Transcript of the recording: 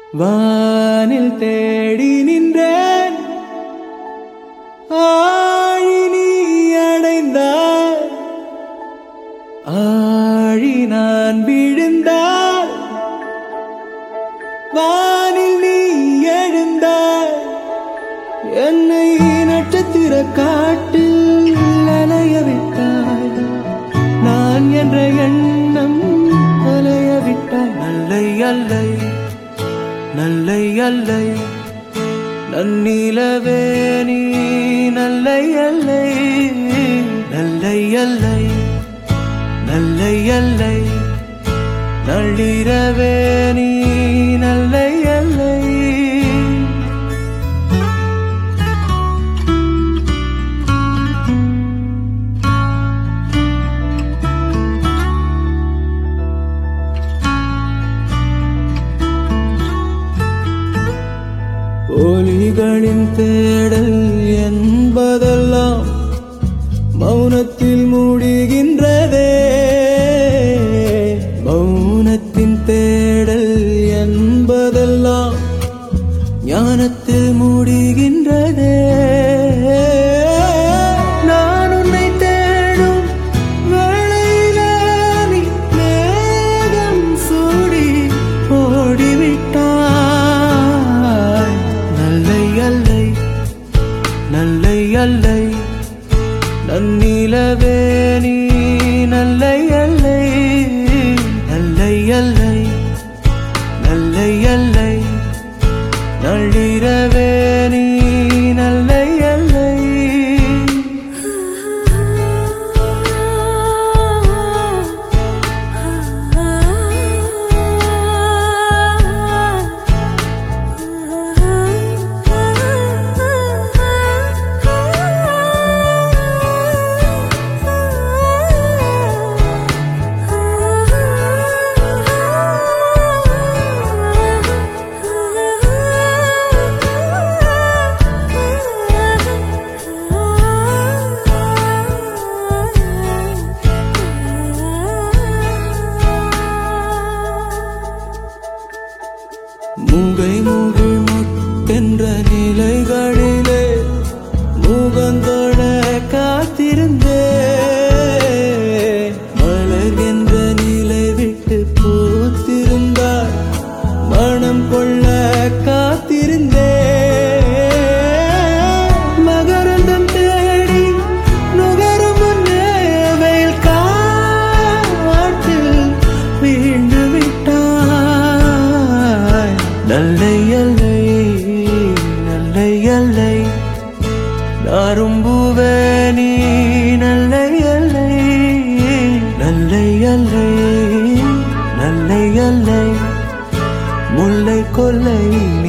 வானில் தேடி நின்றேன் ஆழி நீ அடைந்தாய் ஆழி நான் விழுந்தால் வானில் நீ எழுந்தாய் என்னை நட்சத்திர காட்டில் அலைய விட்டாய் நான் என்ற எண்ணம் அலைய விட்டாய் நல்லை அல்லை நல்லை அல்லை நன்னிலவே நீ நல்லை அல்லை நல்லை அல்லை நல்லை அல்லை நள்ளிரவே நீ நல்லை அல்லை ஒலிகளின் தேடல் என்பதெல்லாம் மௌனத்தில் மூடுகின்றதே மௌனத்தின் தேடல் என்பதெல்லாம் ஞானத்தில் மூடுகின்றதே நான் உன்னை தேடும் வேளையிலே நீ மேகம் சூடி ஓடிவிட்டாய் நல்லை அல்லை நல்லை அல்லை நன்னிலவே நீ நல்லை அல்லை நல்லை அல்லை நல்லை அல்லை நள்ளிரவே நீ நல்லை அல்லை மூகை மூகி முட்டென்ற நிலைகளிலே முகந்தோட காத்திருந்தே மலர்கின்ற நிலை விட்டு பூத்திருந்தார் மனம் கொள்ள காத்திருந்தே மகரந்தம் தேடி நுகரும் முன்னே வெயில் காற்றில் வீண்டு விட்டாய் நல்லை அல்லை நல்லை அல்லை நாரும்புவே நீ நல்லை அல்லை நல்லை அல்லை நல்லை அல்லை முல்லை கொல்லை